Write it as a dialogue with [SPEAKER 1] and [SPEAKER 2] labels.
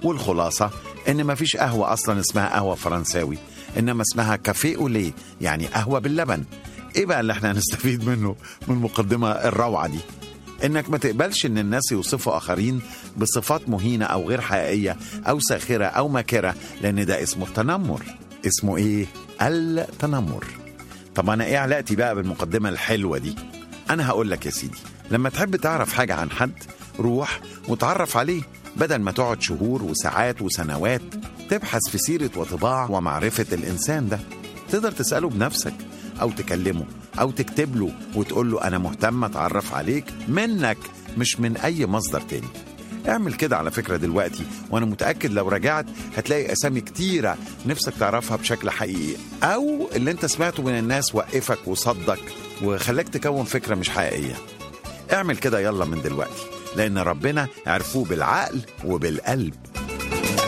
[SPEAKER 1] والخلاصة إن مفيش قهوة أصلا اسمها قهوة فرنساوي إنما اسمها كافيه أوليه يعني قهوة باللبن إيه بقى اللي احنا هنستفيد منه من المقدمة الروعة دي انك ما تقبلش ان الناس يوصفوا اخرين بصفات مهينه او غير حقيقيه او ساخره او ماكره لان ده اسمه التنمر اسمه ايه التنمر طب انا ايه علاقتي بقى بالمقدمه الحلوه دي انا هقول لك يا سيدي لما تحب تعرف حاجه عن حد روح وتعرف عليه بدل ما تقعد شهور وساعات وسنوات تبحث في سيره وطباع ومعرفه الانسان ده تقدر تساله بنفسك او تكلمه او تكتب له وتقول له انا مهتم اتعرف عليك منك مش من اي مصدر تاني اعمل كده على فكرة دلوقتي وانا متأكد لو رجعت هتلاقي اسامي كتيرة نفسك تعرفها بشكل حقيقي او اللي انت سمعته من الناس وقفك وصدك وخلاك تكون فكرة مش حقيقية اعمل كده يلا من دلوقتي لان ربنا عرفوه بالعقل وبالقلب